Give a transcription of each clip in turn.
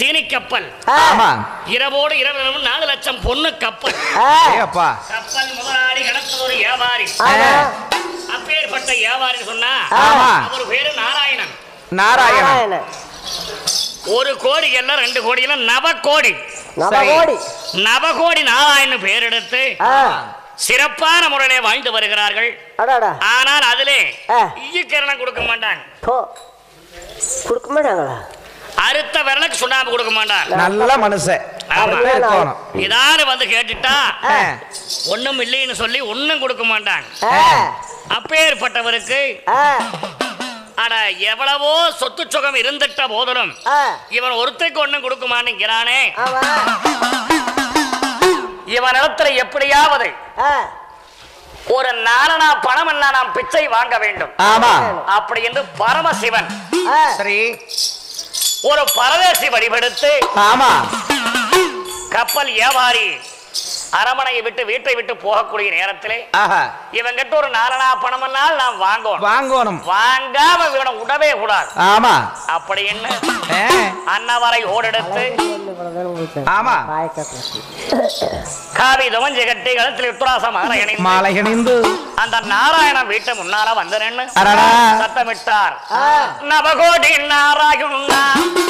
தீனி கப்பல் ஆ. ஆமா இரவோடு இரவு நாலு லட்சம் பொண்ணு கப்பல் ஆ. ஏப்பா கப்பல் முதலாளி கடத்தல் ஒரு வியாபாரி ஆமா. அப்பேற்பட்ட வியாபாரி சொன்னா ஆமா. அவர் பேரு நாராயணன் நாராயணன் நாராயணன். ஒரு கோடி எல்லாம் ரெண்டு கோடி எல்லாம் நவ கோடி நவகோடி நவகோடி நாராயணன் பேர் எடுத்து ஆ. சிறப்பான முறையிலே வாழ்ந்து வருகிறார்கள் அடாடா ஆனால் அதிலே ஆ. ஈக்கரணம் கொடுக்க மாட்டாங்க போ கொடுக்க மாட்டாங்களா அறுத்த விரலுக்கு சுண்ணாம்பு கொடுக்க மாட்டாங்க நல்ல மனுஷன் ஆமா. அப்படியே இருக்கணும் இதாரு வந்து கேட்டுட்டா ஆ. ஒண்ணும் இல்லைன்னு சொல்லி ஒண்ணும் கொடுக்க மாட்டாங்க ஆ. அப்பேற்பட்டவருக்கு ஆ. அட எவ்வளவோ சொத்து சுகம் இருந்துட்ட போதிலும் ஆ. இவன் ஒருத்தருக்கு ஒண்ணும் கொடுக்க மாட்டேங்கிறானே ஆமா. இவன் இடத்துல எப்படியாவது ஆ. ஒரு நாலனா பணம் எல்லாம் நாம் பிச்சை வாங்க வேண்டும் ஆமா அப்படி என்று பரமசிவன் ஆ. சரி ஒரு பரதேசி வழிபடுத்து ஆமா கப்பல் வியாபாரி அரமனையை விட்டு வீட்டை விட்டு போகக்கூடிய நேரத்திலே ஆஹா இவன் கிட்ட ஒரு நாலனா பணம் எல்லாம் நாம் வாங்கணும் வாங்கணும் வாங்காம இவனை விடவே கூடாது ஆமா அப்படி என்ன ஆ. அன்னவரை ஓடெடுத்து ஆமா காவி துவஞ்சி கட்டி கழுத்தில் உத்தராசம் அணைந்து மாலை அணிந்து அந்த நாராயணன் வீட்டு முன்னால வந்து நின்னு அடடா. சத்தமிட்டார் ஆ. நவகோடி நாராயணா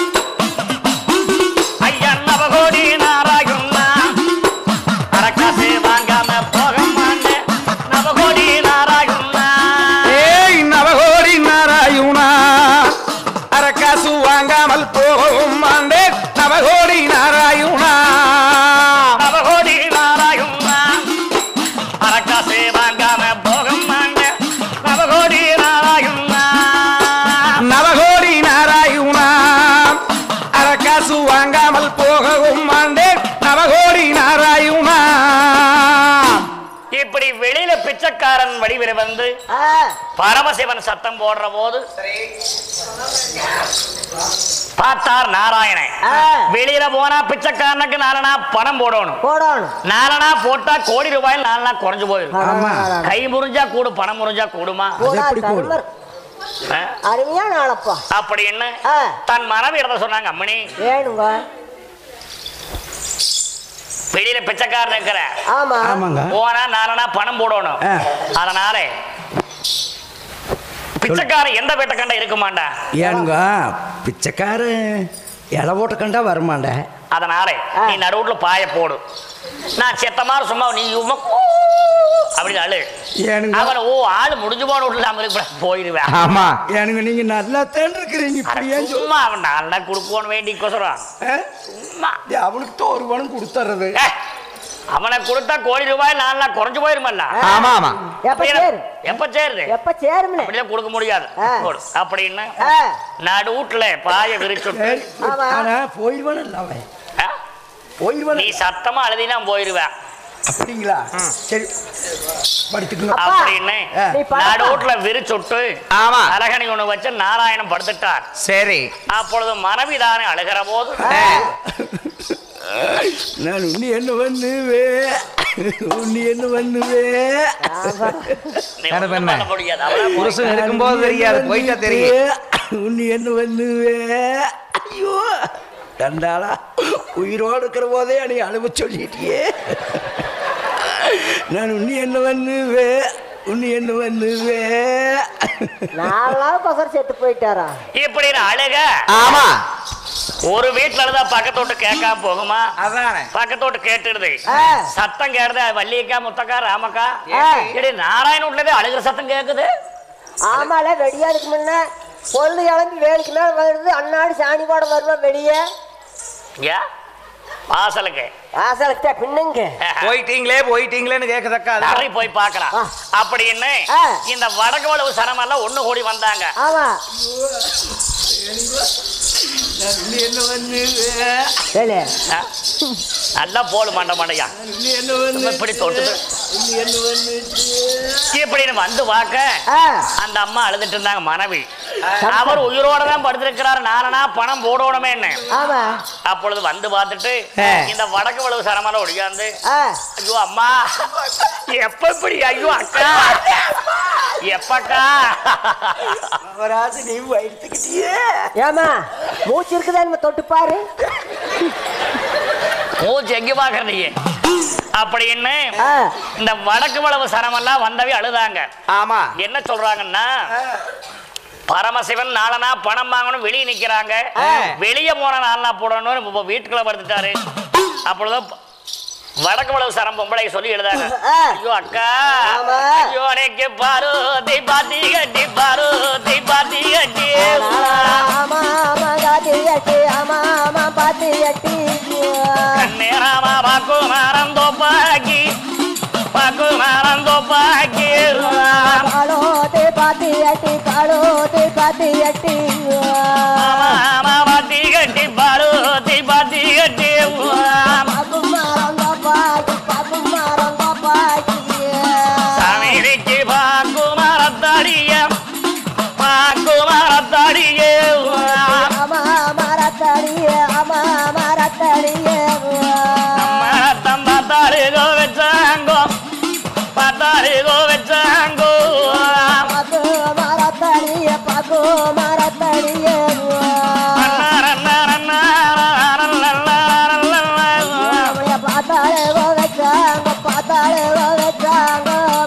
ஐயா நவகோடி நாராயணா அரக்காசு வாங்காம போக மாட்டேன் நவகோடி நாராயணா ஏய் நவகோடி நாராயுணா அரக்காசு வாங்காமல் போகும் ஆண்டே நவகோடி நாராயுணா நவகோடி நாராயணா அரக்காசு வாங்காம போக மாட்டேன் நவகோடி நாராயணா நவகோடி நாராயுணா அரக்காசு வாங்காமல் போகவும் ஆண்டே நவகோடி நாராயுணா இப்படி வெளியில பிச்சைக்காரன் வடிவில் வந்து ஆ. பரமசிவன் சத்தம் போடுற போது பார்த்தார் நாராயணன் ஆ. வெளியில போனா பிச்சைக்காரனுக்கு நாலனா பணம் போடணும் போடணும் நாலனா போட்டா கோடி ரூபாயில் நாலனா குறைஞ்சு போயிடும் ஆமா. கை முறிஞ்சா கூடு பணம் முறிஞ்சா கூடுமா போடா, எப்படி கூடும்? தர்மர். ஆ? அருமையான ஆளப்பா அப்படின்னு ஆ. தன் மனைவி இடத்த சொன்னாங்க அம்மணி வேணுங்க வெளியில பிச்சைக்காரன் இருக்கிற ஆமா ஆமாங்க போனா நாலனா பணம் போடணும் ஆ. அதனால பிச்சைக்காரன் எந்த வீட்டை கண்ட இருக்க மாட்டா ஏனுங்க பிச்சைக்காரு இலை போட்டு கண்டா வரமாண்டே அதனால ஆ. நீ நடுவுல பாய போடு நான் செத்த மாதிரி சும்மா நீ உம்மா அப்படி அழு ஏனுங்க அவன் ஓ ஆளு முடிஞ்சு போன விட்டு நம்ம போயிடுவேன் ஆமா ஏனுங்க நீங்க நல்லா தான் இருக்கிறீங்க அட, இப்படியே சொல் சும்மா அவன் நல்லா கொடுப்போன்னு வேண்டி கொசரம் ஆ? சும்மா இது அவனுக்கு தான் ஒரு பணம் கொடுத்துறது ஏ, அவனை கொடுத்தா கோடி ரூபாய் நாலு குறைஞ்சு போயிருமல்ல ஆமா ஆமா எப்ப சேரு எப்ப சேருது எப்ப சேரும்ல அப்படிலாம் கொடுக்க முடியாது ஆ. போடு. அப்படின்னு ஆ. நடு வீட்டுல பாய விரிச்சுட்டு சரி, ஆமா. ஆனா போயிடுவானு இல்ல அவன் ஆ? போயிடுவானு நீ சத்தமா அழுதினா போயிருவேன் அப்படிங்களா சரி படுத்துக்கணும் அப்பா. அப்படின்னு ஆ. நீ படுப்பா. நடு வீட்டுல விரிச்சுட்டு ஆமா அழகணி ஒண்ணு வச்சு நாராயணன் படுத்துட்டார் சரி அப்பொழுது மனைவிதானே அழுகிற போது நான் உன்னி என்ன பண்ணுவே உன்னி என்ன பண்ணுவே நீ என்ன ஒண்ணும் பண்ண? பண்ண முடியாது அவளா போய் புருஷன் இருக்கும்போது தெரியாது போயிட்டா தெரியும் உன்னி என்ன பண்ணுவே ஐயோ ரெண்டாளா உயிரோடு இருக்கிற போதே நீ அழுவ சொல்லிட்டியே நான் உன்னி என்ன பண்ணுவே உன்னி என்ன பண்ணுவே நாலு நாள் பசர் செத்து போயிட்டாரா இப்படி அழுக ஆமா ஒரு வீட்டுல இருந்தா பக்கத்தோட்டு கேட்காம போகுமா அதானே பக்கத்தோட்டு கேட்டுடுது ஆ. சத்தம் கேடுது வள்ளியக்கா முத்தக்கா ராமக்கா ஆ. இடி நாராயண வீட்டுல அழுகிற சத்தம் கேக்குது ஆமால வெடியா இருக்கு முன்ன பொண்ணு கிளம்பி வேலைக்கு மேல வருது அண்ணாடி சாணி போட வருவா வெளியே ஏ வாசலுக்கு வாசலுக்கு தான் பின்னுங்க போயிட்டீங்களே போயிட்டீங்களேன்னு கேட்கதக்கா அது நிறைய போய் பார்க்கலாம் ஆ. அப்படின்னு ஆ. இந்த வடக்கு வளவு சனமெல்லாம் ஒண்ணு கூடி வந்தாங்க ஆமா நான் உன்னி என்ன பண்ணுவே வேலை ஆ? நல்லா போடு மண்ட மண்டையா உன்னி என்ன பண்ணு இப்படி தொட்டுது உன்னி என்ன பண்ணுச்சு இப்படின்னு வந்து பார்க்க ஆ அந்த அம்மா அழுதுட்டு இருந்தாங்க மனைவி அவர் உயிரோட தான் படுத்திருக்கிறார் நானா பணம் போடணுமே என்ன ஆமா அப்பொழுது வந்து பார்த்துட்டு ஆ. இந்த வடக்கு வளவு சரமான ஒடியாந்து ஆ ஐயோ அம்மா எப்ப இப்படி ஐயோ அக்கா எப்பக்கா அவராசு நீ வயிற்றுக்கிட்டியே ஏமா மூச்சு இருக்குதா நம்ம தொட்டு பாரு மூச்சு எங்க பாக்குற நீ அப்படின்னு ஆ. இந்த வடக்கு வளவு சரமெல்லாம் வந்தவே அழுதாங்க ஆமா என்ன சொல்றாங்கன்னா பரமசிவன் நாளனா பணம் வாங்கணும் வெளியே நிக்கிறாங்க ஆ. வெளியே போன நாளனா போடணும்னு இப்ப வீட்டுக்குள்ள படுத்துட்டாரு அப்பொழுதும் ப- வடக்கு வளவு சரம் பொம்பளை சொல்லி எழுதாங்க ஆ. ஐயோ அக்கா ஆமா. ஐயோ அடைக்கு பாரு தீபாத்தி கட்டி பாரு தீபாத்தி கட்டி ஆமா ஆமா காத்தி எட்டி ஆமா ஆமா பாத்தி எட்டி கண்ணேராமா பாக்கு மரம் தோப்பாக்கி பாக்கு மரம் தோப்பாக்கி காலோ தே பாத்தி எட்டி காலோ தே பாத்தி எட்டி ஆமா பாத்தி கட்டி பாரு தீபாத்தி கட்டி பாக்குமாரம் பாப்பாக்கி பாக்குமாரம் பாப்பாக்கி சாமிக்கு பாக்கு மரத்தாடிய பாக்கு மரத்தாடிய ஆமா மரத்தடியே ஆமா மரத்தடியே தம்பாத்தாருகோ வச்சாங்கோ பாத்தாருகோ வச்சாங்கோ பாக்கு மரத்தடியே பாக்கு மரத்தடியே அவளைய பார்த்தாலே வச்சாங்க பார்த்தாலே வச்சாங்க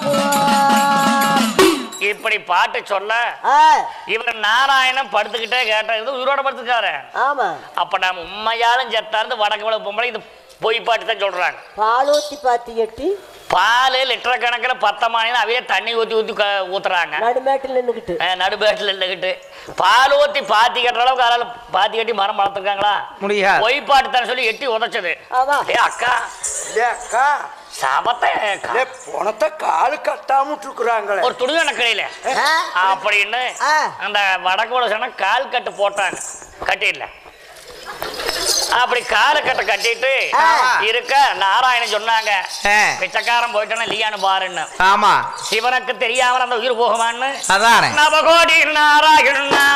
இப்படி பாட்டு சொல்ல ஆ, இவர் நாராயணன் படுத்துக்கிட்டே கேட்டது உயிரோட படுத்துக்காரு ஆமா அப்ப நாம உண்மையாலும் செத்தாருந்து வடக்கு வளவு பொம்பளை இது பொய் பாட்டு தான் சொல்றாங்க பாலூத்தி பாத்தி எட்டி பால் லிட்டர் கணக்கில் பத்தமானின்னு அவையே தண்ணி ஊற்றி ஊற்றி ஊத்துறாங்க நடுமேட்டில் நின்றுக்கிட்டு அஹ் நடுபேட்டில் இருந்துக்கிட்டு பால் ஊற்றி பாத்தி கட்டுற அளவுக்கு அதில் பாத்தி கட்டி மரம் வளர்த்துருக்காங்களா முடியாது பொய் பாட்டு தானே சொல்லி எட்டி உதைச்சது ஆமா ஏ அக்கா அக்கா சபத்தை பணத்தை காலு கட்டாம விட்டுருக்குறாங்களே ஒரு துணி கடையில ஆ, அப்படின்னு ஆ. அந்த வடக்கு சொன்ன கால் கட்டு போட்டாங்க கட்டிடல அப்படி கால கட்டை கட்டிட்டு ஆ. இருக்க நாராயணன் சொன்னாங்க ஆ. பிச்சைக்காரன் போயிட்டான இல்லையான்னு பாருன்னு ஆமா சிவனுக்கு தெரியாமல் அந்த உயிர் போகுமான்னு அதானே நவகோடி நாராயணா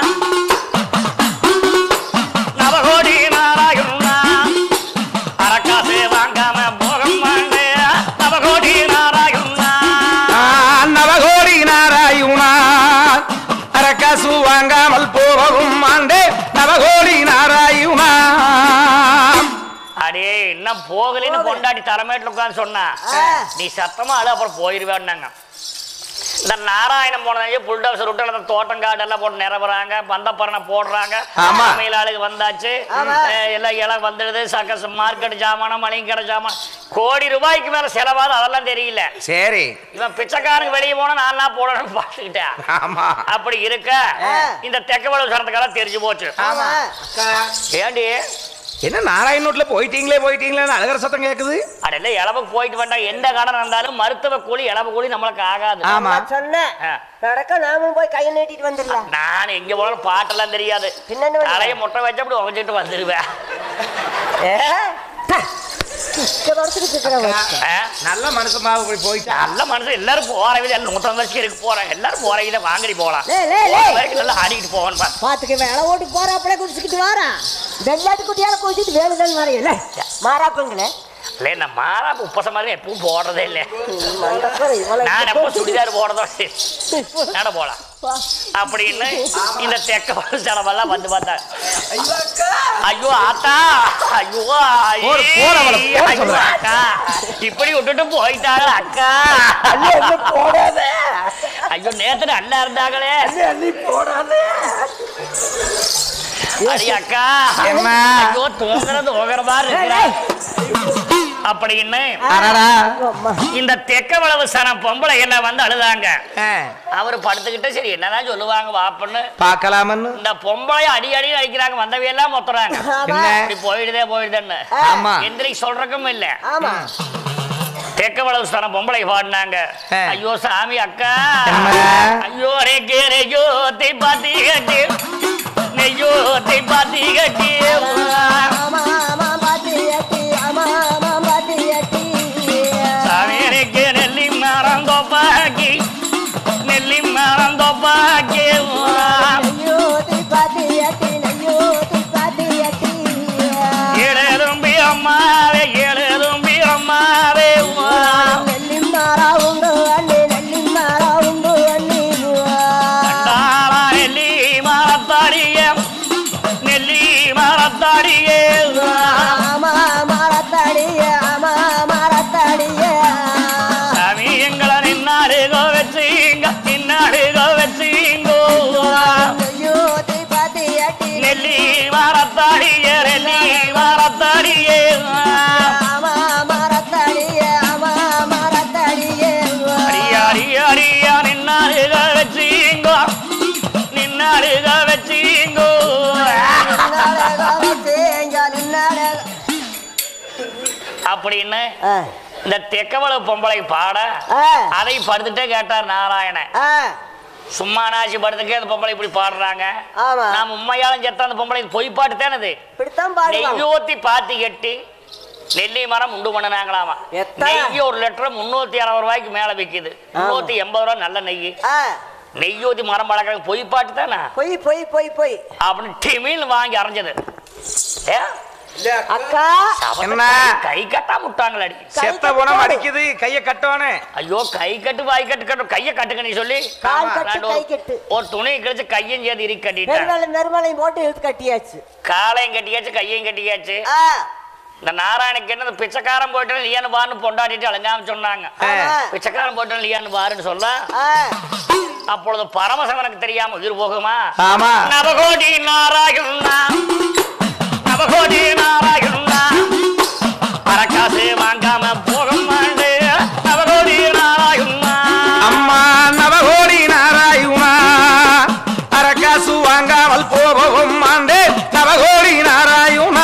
நவகோடி நாராயணா அரக்காசு வாங்காம போகம் வாங்க நவகோடி நாராயணா ஆ, நவகோடி நாராயுணா அரக்காசு வாங்காமல் போகவும் ஆண்டே நவகோடி நாராயுணா அடே இன்னும் போகலன்னு பொண்டாட்டி தலைமையில உட்காந்து சொன்னா ஆ. நீ சத்தமா அழு அப்புறம் போயிருவேன்னாங்க இந்த நாராயணம் போனதாங்க புல்டோசர் விட்டு அந்த தோட்டம் காடு எல்லாம் போட்டு நிரப்புறாங்க பந்தப்பரணை போடுறாங்க ஆமா. சமையல் ஆளுக்கு வந்தாச்சு ஆமா. அஹ் எல்லாம் இலை வந்துடுது சக்க மார்க்கெட் ஜாமானம் மளிகை கடை ஜாமான் கோடி ரூபாய்க்கு மேல செலவாது அதெல்லாம் தெரியல சரி இவன் பிச்சைக்காரங்க வெளியே போனா நாலு நாள் போடணும்னு பார்த்துக்கிட்டேன் ஆமா அப்படி இருக்க ஆ. இந்த தெக்கவளவு சரத்துக்கெல்லாம் தெரிஞ்சு போச்சு ஆமா ஏண்டி என்ன நாராயணூட்ல போயிட்டீங்களே போயிட்டீங்களேன்னு அழகர சத்தம் கேக்குது அடையில இளவுக்கு போயிட்டு வேண்டாம் எந்த கடன் இருந்தாலும் மருத்துவ கூலி இளவு கூலி நம்மளுக்கு ஆகாது ஆமா நான் சொன்னேன் ஆ. நடக்க நாமும் போய் கையை நீட்டிட்டு வந்துடலாம் நான் எங்க போனாலும் பாட்டெல்லாம் தெரியாது பின்ன என்ன பண்ணுவ? தலைய முட்டை வச்சு அப்படி உகச்சிட்டு வந்துருவேன் ஏ, த. இங்க வளர்த்துக்கிட்டு இருக்கிறவன். ஆ? நல்ல மனுஷமா இப்படி போயிட்டா நல்ல மனுஷன் எல்லாரும் போற வித நூத்தம் வச்சு இருக்கு போறாங்க எல்லாரும் போற வித வாங்கி போலாம் லே, லே, லே. போற வரைக்கும் நல்லா ஆடிக்கிட்டு போகணும் பா. பாத்துக்க வேலை ஓட்டு போறாப்புல குடிச்சுக்கிட்டு வாரான் வெள்ளாட்டு குட்டியால குடிச்சிட்டு வேணுதான் வரையில மாறாப்புங்களே இல்ல நான் மாறா உப்பச மாதிரி எப்பவும் போடுறதே இல்லை நான் எப்போ சுடிதார் போடுறதோ சரி. நட போலாம் அப்படின்னு இந்த தெக்க செலவெல்லாம் வந்து பார்த்தாங்க ஐயோ ஆத்தா ஐயோ ஐயே, போடு, போடு அவளை, போட ஐயோ, சொல்றேன். அக்கா இப்படி விட்டுட்டு போயிட்டாங்க அக்கா போடாத ஐயோ நேத்து நல்லா இருந்தாங்களே நீ போடாத அடி அக்கா என்ன? ஐயோ தூங்குறது தூங்குற மாதிரி இருக்கிறேன் அப்படின்னு அடடா இந்த தெக்கவளவு சனம் பொம்பளை என்ன வந்து அழுதாங்க ஆ, அவர் படுத்துக்கிட்டு சரி என்னதான் சொல்லுவாங்க வாப்பன்னு பார்க்கலாமன்னு இந்த பொம்பளை அடி அடி அடிக்கிறாங்க வந்தவையெல்லாம் மொத்துறாங்க ஆமா இப்படி போயிடுதே போயிடுதுன்னு ஆமா எந்திரிக்கு சொல்றதுக்கும் இல்ல ஆமா தெக்கவளவு சனம் பொம்பளை பாடினாங்க ஆ. ஐயோ சாமி அக்கா என்ன? ஐயோ ரேக்கே ரேயோ தை பாத்தி கட்டி நெய்யோ தை பாத்தி கட்டி ஆமா ஆமா பாட்டி எட்டி ஆமா ஆமா பாட்டி எட்டி சாமி ரேக்கே நெல்லி மரம் தோப்பாக்கி நெல்லி மரம் தோப்பாக்கி ஐயோ தி பாட்டி எட்டி ஐயோ தி பாட்டி எட்டி ஏழெரும்பி அம்மாவே ஏழெரும்பி அம்மாவே நெல்லிமாரா உண்டு அண்ணி நெல்லிமாரா உண்டு அண்ணி தாரா நெல்லி மரத்தாடிய நெல்லி மரத்தாடியே அப்படின்னு ஆ, இந்த தெக்கவள பொம்பளை பாட ஆ, அதை படுத்துட்டே கேட்டார் நாராயணன் ஆ, சும்மா நாச்சி படுத்துக்கே அந்த பொம்பளை இப்படி பாடுறாங்க ஆமா. நாம உண்மையாலும் செத்த அந்த பொம்பளை பொய் பாட்டு தானது இப்படித்தான் பாடுவாங்க நெய்யோத்தி பாத்தி கட்டி நெல்லி மரம் உண்டு பண்ணினாங்களாமா எத்தனை? நெய் ஒரு லிட்டர் முன்னூத்தி அறுபது ரூபாய்க்கு மேல விக்குது முன்னூத்தி எண்பது ரூபா நல்ல நெய் ஆ, நெய்யோத்தி மரம் வளர்க்கறது பொய் பாட்டு தானே பொய் பொய் பொய் பொய் அப்படின்னு டிமில் வாங்கி அரைஞ்சது ஏ? அக்கா என்ன? கை கட்டா முட்டாங்களடி செத்த போனம் அடிக்குது கைய கட்டோனே ஐயோ கை கட்டு வாய் கட்டு கட்டு கையை கட்டுங்க நீ சொல்லி கால் கட்டு, நான் கை ஒரு- கட்டு. ஒரு துணி கழிச்சு கையும் சேர்த்து இறுக்கி கட்டிட்டேன் நெருமலை நெருமலையும் போட்டு இழுத்து கட்டியாச்சு காலையும் கட்டியாச்சு கையும் கட்டியாச்சு ஆ, இந்த நாராயணுக்கு என்ன இந்த பிச்சைக்காரன் போயிட்டு நீயானு பாருன்னு பொண்டாட்டிட்டு அழுங்காம சொன்னாங்க ஆமா. பிச்சைக்காரன் போயிட்டு நீயானு பாருன்னு சொல்ல ஆ, அப்பொழுது பரமசிவனுக்கு தெரியாம உயிர் போகுமா ஆமா நவகோடி நாராயணா நவகோடி நாராயணா பரக்காசு வாங்காம போக மாண்டு நவகோடி நாராயணா அம்மா நவகோடி நாராயுமா அரக்காசு வாங்காமல் போகவும் ஆண்டு நவகோடி நாராயுமா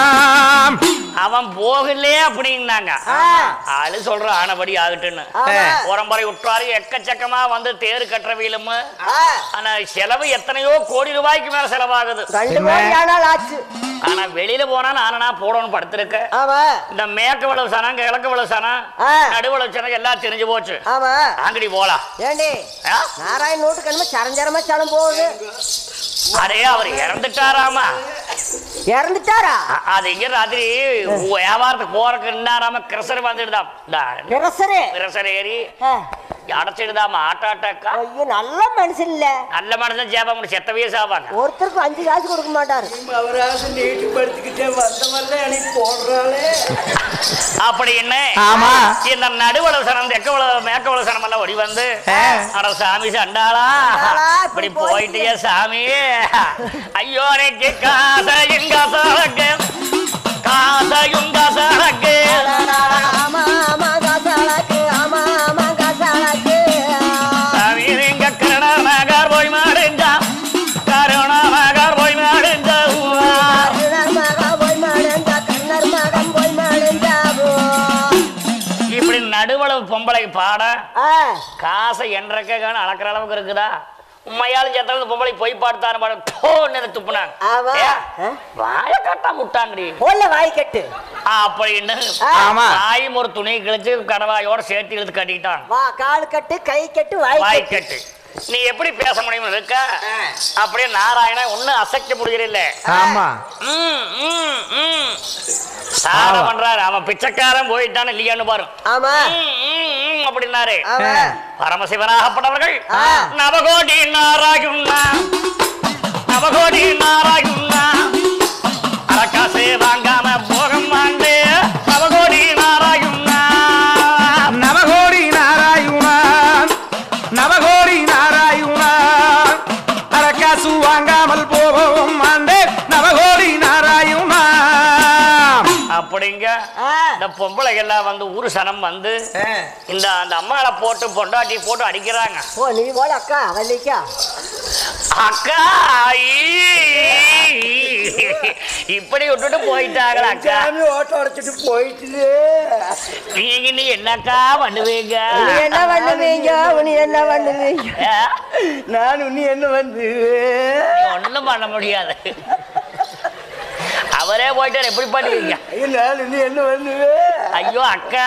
அவன் போகலே அப்படின்னாங்க ஆ. ஆளு சொல்ற ஆனபடி ஆகட்டுன்னு ஆமா. உரம்பரை விட்டாரு எக்கச்சக்கமா வந்து தேர் கட்டுறவியிலும் ஆ, ஆனா செலவு எத்தனையோ கோடி ரூபாய்க்கு மேல செலவாகுது ரெண்டு என்ன? கோடி ஆனால் ஆச்சு ஆனா வெளியில போனா நானா போடணும் படுத்திருக்க ஆமா இந்த மேற்கு வளவு சனம் கிழக்கு வளவு சனம் ஆ. நடுவளவு சனம் எல்லாம் தெரிஞ்சு போச்சு ஆமா அங்கடி போலாம் ஏண்டி ஆ? நாராயண நோட்டுக்கு என்னமோ சரஞ்சரமா சனம் போகுது அரே அவர் இறந்துட்டாராமா இறந்துட்டாரா அ- அது இங்க ராத்திரி வியாபாரத்துக்கு போறதுக்கு இருந்தாராம கிரசர் வந்துடுதாம் பிரசரு கிரசர் ஏறி ஆ, அடைச்சிடுதாமா ஆட்டாட்டாக்கா ஐயோ நல்ல மனுஷன் இல்ல நல்ல மனுஷன் ஜேபம் பண்ணி செத்தவே சாவாங்க ஒருத்தருக்கும் அஞ்சு காசு கொடுக்க மாட்டாரு அவராக நீட்டு படுத்துக்கிட்டே வந்தவல்ல எனக்கு போடுறாளே அப்படி என்ன ஆமா. இந்த நடுவளவு சனம் தெக்கவளவு மேற்கவளவு சனம் எல்லாம் ஒடி வந்து ஆ. அட சாமி சண்டாளா சண்டாளா, இப்படி இப்படி போயிட்டிய சாமி ஐயோ எனக்கு காசையும் காசழக்கு காசையும் காசழக்கு ஆமா ஆமா காசாளாக்கு ஆமா ஆமா காசாளாக்கு சாமி நீங்க கருணாநகர் போய் மாடுஞ்சா கருணாநகர் போய் மாடுஞ்சா கருணர் மகன் போய் மாடுந்தா கண்ணர் மகன் போய் மாடுந்தாவோ இப்படி நடுவளவு பொம்பளை பாட ஆ காசை என்றக்க காணும் அளக்கிற அளவுக்கு இருக்குதா உண்மையாலும் செத்தது பொம்பளை போய் பாடுத்தாரு பாடு தோன்னு துப்புனாங்க ஆமா. ஏ, ஆ? வாய கட்டா முட்டாங்கடி போல வாய் கட்டு அப்படின்னு ஆ. ஆமா தாயும் ஒரு துணி கிழிச்சு கடவாயோட சேர்த்து இழுத்து கட்டிக்கிட்டான் வா கால் கட்டு கை கட்டு வாய் வாய் கட்டு கட்டு நீ எப்படி பேச முடியும் இருக்க அப்படியே நாராயணன் ஒன்னும் அசைக்க முடியல ஆமா ம், ம், ம். சாரம் பண்றாரு அவன் பிச்சைக்காரன் போயிட்டான் இல்லையான்னு பாரு ஆமா ம், ம், ம் அப்படின்னாரு ஆமா பரமசிவனாகப்பட்டவர்கள் ஆ. நவகோடி நாராயணா நவகோடி நாராயணா அரக்காசு வாங்காம போகம் ஆண்டு நவகோடி நாராயணா நவகோடி நாராயுணா நவகோடி நாராயுணா அரக்காசு வாங்காமல் போகவும் ஆண்டு நவகோடி நாராயுணா அப்படிங்க ஆ இந்த பொம்பளைகள் எல்லாம் வந்து ஊரு சனம் வந்து இந்த அந்த அம்மாவை போட்டு பொண்டாட்டி போட்டு அடிக்கிறாங்க ஓ நீ போல அக்கா வள்ளிக்கா அக்கா ஈ. இப்படி விட்டுட்டு போயிட்டாங்களா அக்கா சாமி ஓட்ட உடைச்சிட்டு போயிட்டு நீங்க நீ என்னக்கா பண்ணுவீங்க நீ என்ன பண்ணுவீங்க நீ என்ன பண்ணுவீங்க ஏ? நான் நீ என்ன வந்து நீ ஒண்ணும் பண்ண முடியாது அவரே போயிட்டாரு எப்படி பண்ணுவீங்க ஐயோ நான் நீ என்ன வந்து ஐயோ அக்கா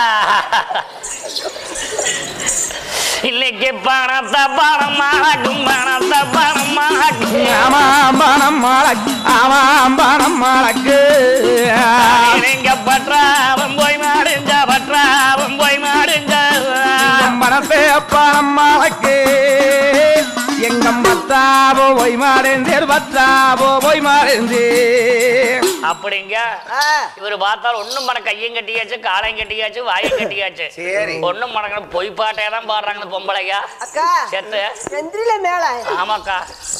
இன்னைக்கு பணத்தை பணமாகும் பணத்தை பணமாகும் ஆமாம் பணம் மழக்கு ஆமாம் பணம் மழக்கு நீங்க பற்றாவும் போய் மாடுஞ்ச பற்றாவும் போய் மாடுஞ்ச மனசே பணம் மழக்கு எங்கம் பத்தாவோ போய் மாறேந்தேர் பத்தாவோ போய் மாறேந்தே அப்படிங்க ஆ இவர் பார்த்தால் ஒண்ணும் மன கையும் கட்டியாச்சு காலையும் கட்டியாச்சு வாயும் கட்டியாச்சு சரி. ஒண்ணும் மணக்கணும் பொய் பாட்டே தான் பாடுறாங்க இந்த பொம்பளையா அக்கா செத்து செந்திரில மேல ஆமாக்கா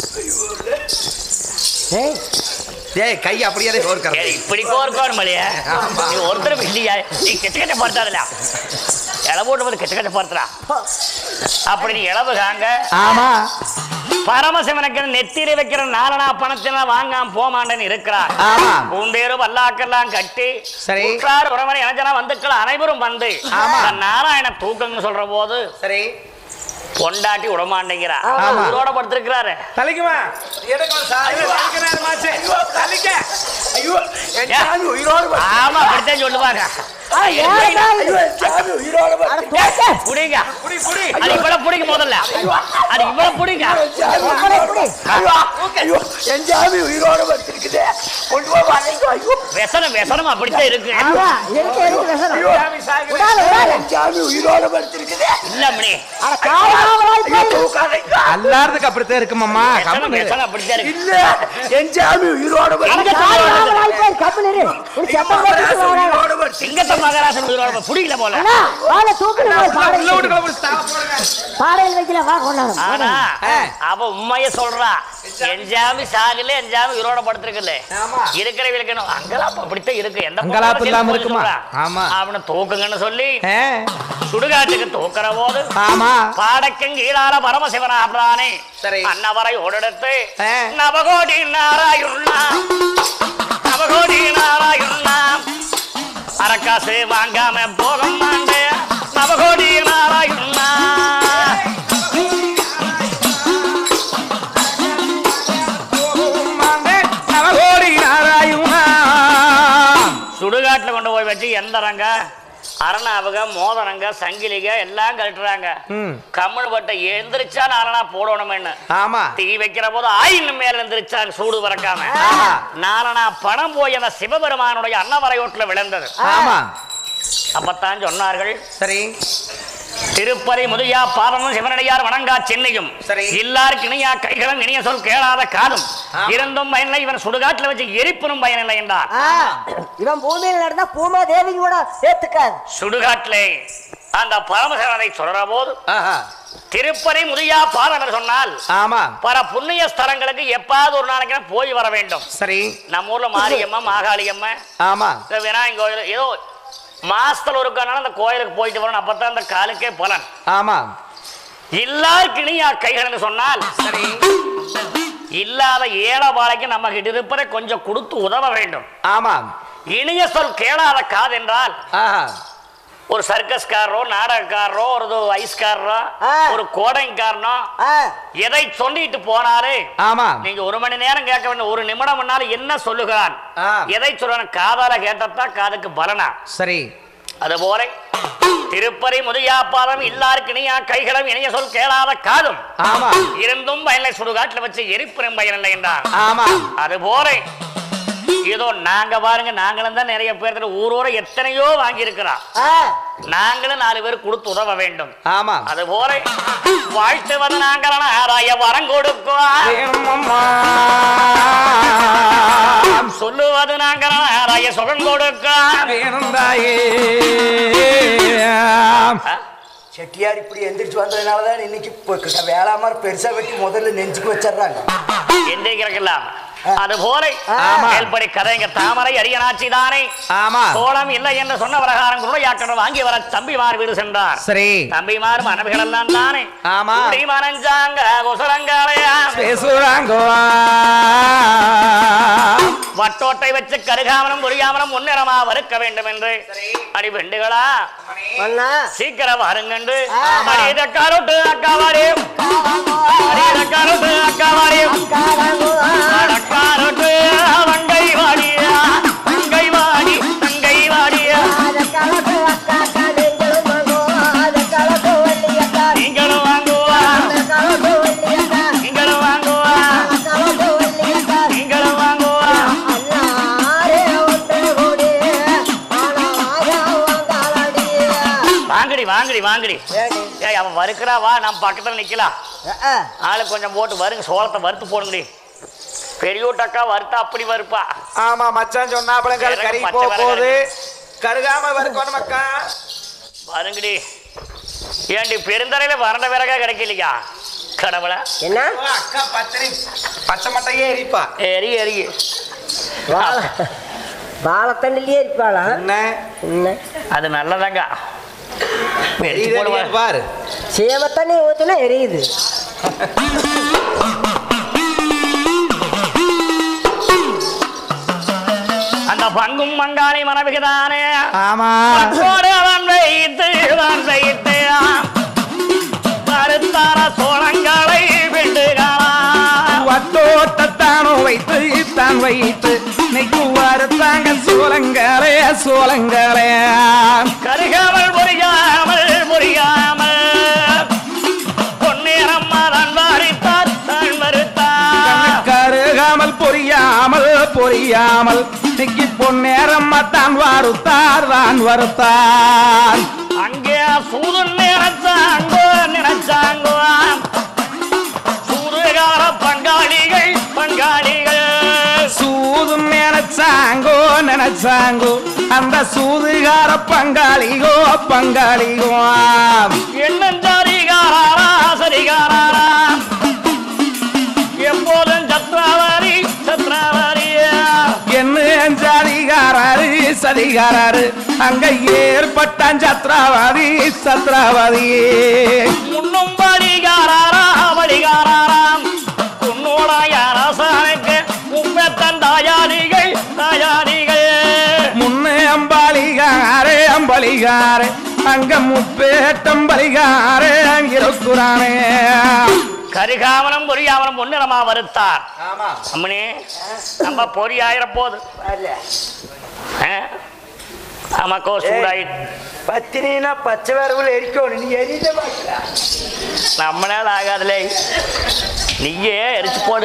ஏய் டேய் கை அப்படியே ஏய், கோர்க்கறது இப்படி கோர்க்கணும் மலையா ஆமா. நீ ஒருத்தர் இல்லையா நீ கெட்ட கெட்ட பார்த்தாதுல இளவு போட்டு வந்து கெட்ட கெட்ட பார்த்துறா போ. அப்படி நீ இளவு காங்க ஆமா பரமசிவனுக்கு நெத்திரி வைக்கிற நாலனா பணத்தின வாங்காம போமாண்டேன்னு இருக்கிறார் ஆமா. பூந்தேரு வல்லாக்கெல்லாம் கட்டி சரி. உற்றார் உறவனை இளைஞனா வந்துக்கள் அனைவரும் வந்து ஆமா. இந்த நாராயண தூக்கம்னு சொல்ற போது சரி பொண்டாட்டி விடமாட்டேங்கிறா ஆமா. உயிரோட படுத்திருக்கிறாரு தலைக்குமா எடுக்கணும் சார் எடுக்க நேரமாச்சு தலைக்க ஐயோ என் சாமி உயிரோடு வ- ஆமா அப்படித்தான் சொல்லுவாங்க ஆ, ஏன்டா இது? ஐயோ என் சாமி உயிரோடு வ- அட தோட்ட. புடிங்க புடி புடி அது இவ்வளவு பிடிக்க முதல்ல அது இவ்வளவு பிடிங்க என் சாமி உயிரோடு வ- ஐயோ, ஐயோ, என் சாமி உயிரோடு வச்சிருக்குதே கொண்டு போய் வளைங்க ஐயோ व्यसனம் व्यसனம் அப்படித்தான் இருக்கு ஆமா, இருக்கு, இருக்கு, விஷம். ஐயோ, விடாத, விடாத. என் சாமி உயிரோடு வச்சிருக்குதே இல்ல அப்படி அட, காவலாளராய் ஐயோ, போய். தூக்காதீங்க. எல்லாத்துக்கும் அப்படித்தான் இருக்குமாம்மா व्यसனம் கம்மி व्यसனம் அப்படித்தான் இருக்கு இல்ல என் சாமி உயிரோடு அட, வச்சிருக்குது. காவலாளராய் போய், கம்முனு இரு. ஒரு செப்பல் போட்டுட்டு மகராசன் வாடா. உயிரோடு வச்சிருக்குது. சிங்கத்த மகாராசன் உயிரோட புடிக்கல போல அண்ணா, வாடா, தூக்குல போய் பாடையில் உள்ள வை. வீட்டுக்குள்ள போய் ஸ்டாப் போடுங்க பாடையில் வைக்கல, வா, கொண்டாடு. ஆனா ஆ. அவ உண்மைய சொல்றா எஞ்சாமி சாகல எஞ்சாமி உயிரோட படுத்திருக்குல்ல ஆமா. இருக்கிற விளக்கணும் அங்கலாப்பு அப்படித்தான் இருக்கு எந்த அங்கலாப்பு பொண்ணாலும் இல்லாம சரி இருக்குமா? சொல்றா. ஆமா. அவனை தூக்குங்கன்னு சொல்லி ஏ, சுடுகாட்டுக்கு தூக்குற போது ஆமா பாடக்கும் கீழால பரமசிவனாப்தானே சரி. அன்னவரை ஓடெடுத்து ஆ. நவகோடி நாராயுண்ணா நவகோடி நாராயுண்ணா அரக்காசு வாங்காம போக மாண்டே நவகோடி நாராயுண்ணா நவகோடி நாராயணா சுடுகாட்டுல கொண்டு போய் வச்சு எந்த ரங்க அரணாவுக மோதனங்க சங்கிலிக எல்லாம் கழட்டுறாங்க ம். கம்மல் பட்ட எந்திரிச்சா நாரணா போடணும்னு ஆமா தீ வைக்கிற போது ஆயின் மேல எந்திரிச்சா சூடு பறக்காம ஆஹா. நாரணா பணம் போய் அந்த சிவபெருமானுடைய அன்னவரையோட்டுல விழுந்தது ஆமா அப்பத்தான் சொன்னார்கள் சரி திருப்பதி முதியா பாதமும் சிவனடியார் வணங்கா சென்னையும் சரி. எல்லாருக்கு இணையா கைகளும் இனிய சொல் கேளாத காதும் ஆமா. இருந்தும் பயனில்லை இவன் சுடுகாட்டுல வச்சு எரிப்பினும் பயனில்லை என்றார் ஆ, இவன் பூமியில் நடந்தா பூமா தேவி கூட ஏத்துக்காது சுடுகாட்டிலே அந்த பரமசிவனை சொல்ற போது ஆஹா திருப்பதி முதியா பாதம் என்று சொன்னால் ஆமா பல புண்ணிய ஸ்தலங்களுக்கு எப்பாவது ஒரு நாளைக்கு போய் வர வேண்டும் சரி நம்ம ஊர்ல மாரியம்மா மாகாளியம்மா ஆமா இந்த விநாயகர் கோயில் ஏதோ மாசத்துல ஒருக்கானாலும் அந்த கோயிலுக்கு போயிட்டு வரணும் அப்பதான் அந்த காலுக்கே பலன் ஆமா எல்லாருக்கும் இனியா கைகள்னு சொன்னால் சரி இல்லாத ஏழை வாழைக்கு நம்ம கிட்ட இருப்பதை கொஞ்சம் கொடுத்து உதவ வேண்டும் ஆமா இனிய சொல் கேளாத காது என்றால் ஆஹா ஒரு சர்க்கஸ்காரரோ நாடகக்காரரோ ஒரு இது ஐஸ்காரரோ ஆ. ஒரு கோடைக்காரனோ ஆ, எதை சொல்லிட்டு போனாரு ஆமா நீங்க ஒரு மணி நேரம் கேட்க வேண்டும் ஒரு நிமிடம் முன்னால என்ன சொல்லுகிறான் ஆ. எதை சொல்றான் காதால கேட்டத்தான் காதுக்கு பலனா சரி அதுபோல திருப்பதி முதியாப்பாதம் எல்லாருக்கு இனியா கைகளும் இணைய சொல் கேளாத காதும் ஆமா இருந்தும் பயனில்லை சுடுகாட்டுல வச்சு எரிப்பினும் பயனில்லை என்றார் ஆமா அதுபோல ஏதோ நாங்க பாருங்க நாங்களும் தான் நிறைய பேர் ஊரோட எத்தனையோ வாங்கி இருக்கிறோம் ஆ, நாங்களும் நாலு பேர் கொடுத்து உதவ வேண்டும் ஆமா அதுபோல வாழ்த்துவது நாங்கள் ஆராய வரம் கொடுக்கும் வேணுமம்மா. சொல்லுவது நாங்கள் ஆராய சுகம் கொடுக்கும் வேணும் தாயே செட்டியார் இப்படி எந்திரிச்சு வந்ததுனால தான் இன்னைக்கு இப்போ வேளாமர் பெருசா வெட்டி முதல்ல நெஞ்சுக்கு வச்சிடுறாங்க எந்திரிக்கிறக்கலாம் அதுபோல ஆமா. மேல்படி கதைங்க தாமரை அரியனாட்சி தானே ஆமா சோளம் இல்லை என்று சொன்ன பிரகாரம் குருடையாக்கணும் வாங்கி வர தம்பிமார் வீடு சென்றார் சரி தம்பிமார் மனைவிகள் எல்லாம் தானே ஆமா. குடி மனஞ்சாங்க குசலங்காளையா பேசுறாங்கோவா வட்டோட்டை வச்சு கருகாமலும் புரியாமலும் முன்னிறமா வறுக்க வேண்டும் என்று அடி பெண்டுகளா அண்ணா, சீக்கிரம் வாருங்கண்டு ஆமா. அடித காரோட்டு அக்காவாடி அடித காரோட்டு அக்காவாடி காலாங்குவா. காரோட்டு வங்கை வாடியா வங்கை வாடி தங்கை வாடியா அத கலப்பு அக்கா, அக்கா, நீங்களும் வாங்குவா. அத கலப்பு வள்ளி அக்கா, நீங்களும் வாங்குவா அத கலப்பு வள்ளி அக்கா, நீங்களும் வாங்குவா அத கலப்பு வள்ளி அக்கா. நீங்களும் வாங்குவா அல்லாரே ஒன்று கூடி, ஆனாக வாங்காலடி. வாங்கடி வாங்கடி வாங்கடி ஏடி? ஏய் அவன் வறுக்கிறா வா நம்ம பக்கத்துல நிக்கலாம் அஹ், அஹ். ஆளு கொஞ்சம் போட்டு வருங்க சோளத்தை வறுத்து போடுங்கடி பெரியோட்டக்கா வறுத்தா அப்படி வறுப்பா ஆமா மச்சான் சொன்னாப்பழங்கள் எனக்கு கறி பச்சை போக மிளகாய் போகுது கருகாம வறுக்கணும் மக்கா வருங்கடி ஏண்டி பெருந்தரையில வறண்ட விறகா கிடைக்கலையா கடவுள என்ன ஓ, அக்கா பத்திரி பச்சை மட்டையே எரிப்பா எரி எரி வாழ வாழைத்தண்டிலேயே இருப்பாளா என்ன என்ன அது நல்லதாங்க எரிச்சு எரியுது, போடுவா. எரியுது பாரு சேம தண்ணி ஊத்துனா எரியுது அந்த பங்கும் மங்காளி மனைவிக்குதானே ஆமா அக்கோடு அவன் வைத்து அவன் வைத்து மறுத்தார சோளங்களை விண்டுகிறான் வட்டோட்டத்தானோ வைத்து தான் வைத்து நெய்க்கு வருத்தாங்க சோளங்களே சோளங்களே கருகாமல் புரியாமல் புரியாமல் பொன்னேரம் மதன் வாரித்தார் தன் மறுத்தார் கருகாமல் பொரியாமல் பொரியாமல் நெய்க்கு பொன்னேரம் தான் வருத்தார் தான் வருத்தார் அங்கே சூது நினைச்சாங்கோ நினைச்சாங்கோ சூதுகார பங்காளிகள் பங்காளிகள் சூதும் நினைச்சாங்கோ நினைச்சாங்கோ அந்த சூதுகார பங்காளிகோ பங்காளிகோ எண்ணம் சரிகாரா சரிகாரா எப்போதும் சத்ராவரி சத்ராவரியா என்ன சதிகாரரு சதிகாரரு அங்க ஏற்பட்டான் சத்ராவதி சத்ராவதி முன்னும் படிகாரா படிகாராம் உன்னோட அரசானுக்கு உண்மைத்தன் தாயாதிகள் தாயாதிகள் முன்னே அம்பாளிகாரே அம்பளிகாரே அங்க முப்பேட்டம் பலிகாரே இருக்கிறானே கரிகாமனம் பொரியாமனம் பொன்னிறமா வருத்தார் அம்மனி நம்ம பொறி ஆயிர போது ஆமாக்கோ சூடாயிட்டு பத்தினா பச்சை வரவுல எரிக்கணும் நீ எரித மாட்டா நம்மளால ஆகாதுலே நீயே எரிச்சு போடு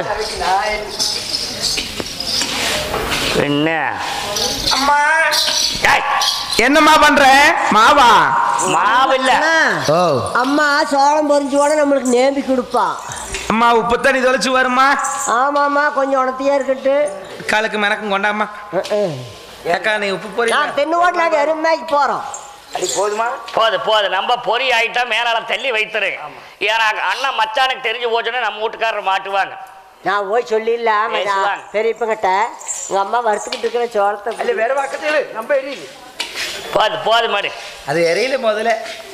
என்ன அம்மா ஏய், என்னம்மா பண்ற மாவா மாவு இல்ல அண்ணா, ஓ அம்மா சோளம் பொரிஞ்சோட நம்மளுக்கு நேம்பி கொடுப்பா அம்மா உப்பு தண்ணி தொலைச்சு வருமா ஆமாம்மா கொஞ்சம் உணர்த்தியா இருக்கட்டு காலுக்கு மெனக்கும் கொண்டாம்மா அஹ், அஹ். ஏக்கா நீ உப்பு பொரி நான் தென்னுவோட்டு நாங்கள் எருமைக்கு போகிறோம் அது போதுமா போது போது நம்ம பொறி ஆயிட்டா மேலால தள்ளி வைத்துரு ஏன்னா அண்ணன் மச்சானுக்கு தெரிஞ்சு போச்சுன்னா நம்ம வீட்டுக்காரர் மாட்டுவாங்க நான் போய் சொல்லிடலாம் பேசுவாங்க. பெரியப்பங்கிட்ட உங்கள் அம்மா வறுத்துக்கிட்டு இருக்கிற அல்ல சோளத்தை வேற பக்கத்துல நம்ம எரியுது போது போது மாடு அது எரியல முதல்ல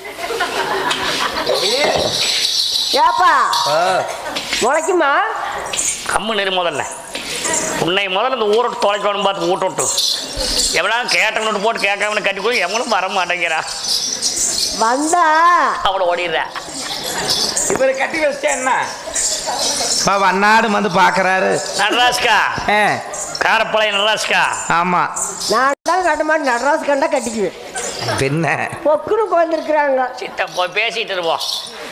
ஏப்பா முளைக்குமா கம்மு நெரு முதல்ல உன்னை முதல்ல இந்த ஊரை தொலைக்கணும் பார்த்து ஊட்ட விட்டு எவனா கேட்டவனு போட்டு கேட்காமனு கட்டி போய் எவனும் வர மாட்டேங்கிறா வந்தா அவளை ஓடிடுறா இவரை கட்டி வச்சிட்டா என்ன பாபா அண்ணாடு வந்து பாக்குறாரு நடராஜ்கா ஆ, காரப்பாளையம் நடராஜ்கா ஆமா நான் தான் கட்ட மாட்டேன் நடராசு கண்டா கட்டிக்குவேன் பின்ன பொக்குன்னு உட்காந்துருக்குறாங்க சித்த போய் பேசிட்டு இருப்போம்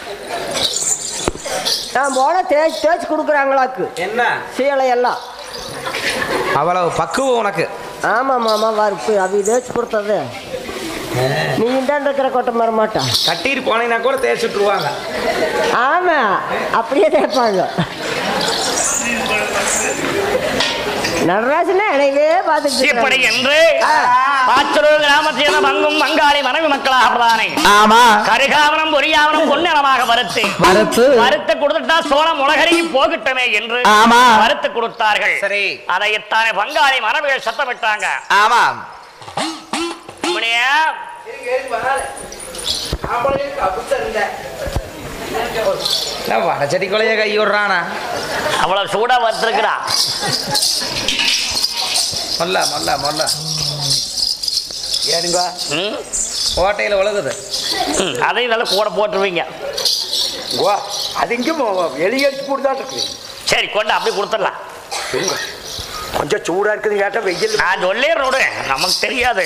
நான் போன தேய்ச்சி தேய்ச்சி கொடுக்குறாங்களாக்கு என்ன சீலையெல்லாம் அவ்வளவு பக்குவம் உனக்கு ஆமாம் மாமா வறுப்பு அவி தேய்ச்சி கொடுத்தது நீ தான் இருக்கிற கொட்டை மர மாட்டான் கட்டிட்டு போனீங்கன்னா கூட தேய்ச்சி விட்டுருவாங்க ஆமாம் அப்படியே தேய்ப்பாங்க நடராஜனா எனவே பார்த்துட்டு இப்படி இருக்கிறாங்க. என்று ஆ. பாச்சலூர் கிராமத்தில் இருந்த மங்கும் மங்காளி மனைவி மக்களாக பிரதானே ஆமா கரிகாவனம் பொரியாவனம் பொன்னிறமாக வறுத்து மறுத்து வறுத்து கொடுத்துட்டா சோளம் உலகறிக்கு போகட்டுமே என்று ஆமா. வறுத்து கொடுத்தார்கள் சரி. அதைத்தானே பங்காளி மனைவிகள் சத்தமிட்டாங்க ஆமா அம்மணியே, நான் வடச்சட்டி கொலைய கை விடுறானா அவ்வளவு சூடா வறுத்திருக்கிறா மொல்ல மொல்ல மொல்ல ஏனுங்க ம், கோட்டையில உலகுது ம், அதையும் நல்லா கூட போட்டுருவீங்க வா அது இங்கே எலி அடிச்சு போட்டு தான் இருக்குது சரி கொண்டு அப்படி கொடுத்துடலாம் இருங்க. கொஞ்சம் சூடா இருக்குதுன்னு கேட்டா வெயில் நான் சொல்லிடுறேன் நமக்கு தெரியாது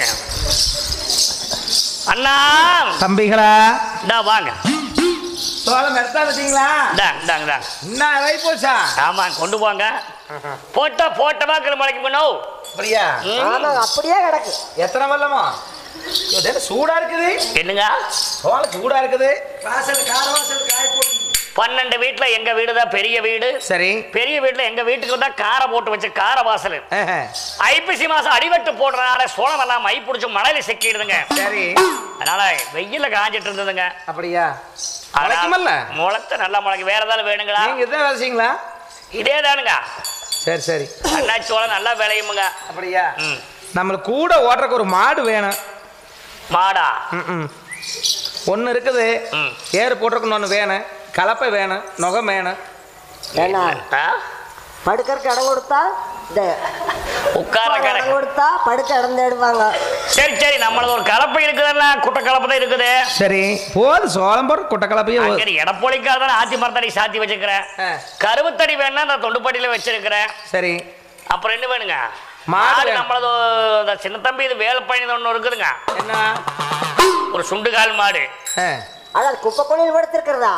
அண்ணா தம்பிகளா இந்தா வாங்க சோளம் எடுத்தா வச்சீங்களா இந்தாங்க இந்தாங்க இந்தாங்க என்ன வை போச்சா ஆமா கொண்டு போங்க போட்டா போட்டமா கிளம்பி பண்ணோ அப்படியா ஆமாங்க அப்படியே கிடக்கு எத்தனை வல்லமா இது என்ன சூடா இருக்குது என்னங்க சோளம் சூடா இருக்குது வாசல் கார வாசல் காய போட்டு பன்னெண்டு வீட்டுல எங்க வீடு தான் பெரிய வீடு சரி பெரிய வீட்டுல எங்க வீட்டுக்கு வந்தா காரை போட்டு வச்ச கார வாசல் ஆஹா. ஐப்பசி மாசம் அடிவெட்டு போடுறதுனால சோளம் எல்லாம் மை பிடிச்சி மழையில சிக்கிடுதுங்க சரி அதனால வெயில்ல காஞ்சிட்டு இருந்ததுங்க அப்படியா அதனால முளைக்குமல்ல? முளைத்த நல்லா முளைக்கு வேற ஏதாவது வேணுங்களா நீங்க இதான் வச்சீங்களா இதே தானுங்க சரி சரி அண்ணாச்சி சோளம் நல்லா விளையுமுங்க அப்படியா ம் நம்மளுக்கு கூட ஓட்டுறக்கு ஒரு மாடு வேணும் மாடா ம் ஒன்று இருக்குது ம் ஏறு போட்டிருக்குன்னு ஒன்று வேணும் கலப்பை வேணும் நுகம் வேணும் ஏன்னா ஆ? படுக்கறக்கு இடம் கொடுத்தா இந்த உட்கார இடம் கடை கொடுத்தா படுக்க இடம் தேடுவாங்க சரி சரி நம்மளது ஒரு கலப்பை இருக்குதுல்ல குட்டை கலப்பை தான் இருக்குது சரி போது சோளம் போற குட்டை கலப்பையே போதும். அங்கே இடப்பொழிக்காக ஆத்தி மரத்தடி சாத்தி வச்சிருக்கிறேன் ஆ. கருவுத்தடி வேணா நான் தொண்டுப்பட்டியில வச்சிருக்கிறேன் சரி அப்புறம் என்ன வேணுங்க மாடு மாடு வேணும். நம்மளது இந்த சின்ன தம்பி இது வேலை பயணம் ஒன்று இருக்குதுங்க என்ன ஒரு சுண்டுகால் மாடு ஆ. அதான் குப்பை குழியில் படுத்திருக்கிறதா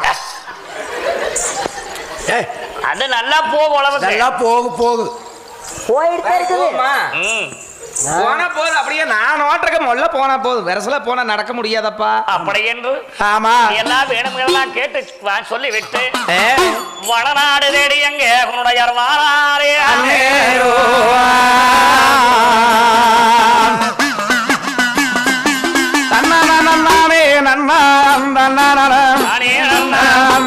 ஏய் அது நல்லா போகும் உழவுக்கு நல்லா போகு போகு போயிட்டு தான் இருக்குது போம்மா. ம் போனா போதும் அப்படியே நான் ஓட்டுறக்க மொல்ல போனா போதும் வெரசல போனா நடக்க முடியாதப்பா அப்படி என்று ஆமா நீ எல்லாம் வேணுங்கிறதெல்லாம் கேட்டு வா- சொல்லி விட்டு ஏ. வடநாடு தேடி எங்க உன்னுடைய வாராரே தன்னானே நன்னா தன்னானே நானே நன்னா.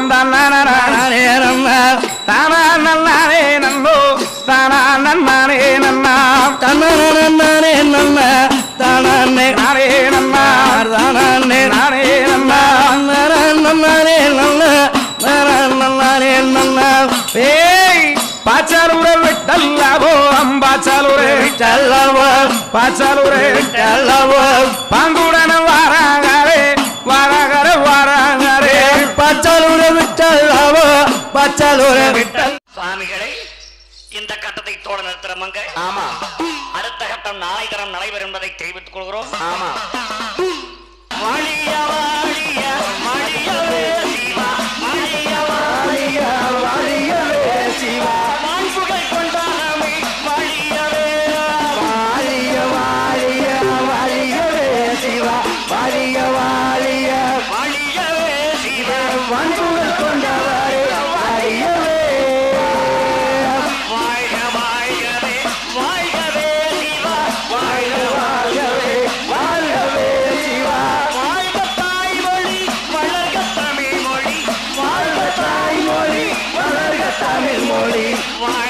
தானா நன்னானே நன்னோ தானா நன்னானே நன்னா தன்னானே நன்னா தானே நானே நன்னா தானே நானே நன்னா நன்னானே நன்னா நன்னானே நன்னா ஏய் பாச்சாலூரை விட்டல்லவோ அம்பாச்சாலூரை விட்டல்லவோ பாச்சாலூரை விட்டல்லவோ பாங்குடன வாராங்களே வாராகர வாராங்களே பாச்சாலூரை விட்டல்லவோ பாச்சாலூரை விட்டல் சுவாமிகளை இந்த கட்டத்தை தோட நிறுத்துறமங்க ஆமா அடுத்த கட்டம் நாளை தரம் நடைபெறும் என்பதை தெரிவித்துக் கொள்கிறோம் ஆமா வாழிய வாழிய வாழியவே சிவா வாழிய வாழிய வாழியவே சிவா வான்புகை கொண்டாடமே வாழியவே வாழிய வாழிய வாழியவே சிவா வாழிய வாழிய வாழியவே சிவா வன்புகள் கொண்டவரே வாழியவே வாழ்க வாழ்கவே வாழ்கவே சிவா வாழ்க வாழ்கவே வாழ்கவே சிவா வாழ்க தாய்மொழி வளர்க தமிழ் மொழி வாழ்க தாய்மொழி வளர்க தமிழ் மொழி வாழ்க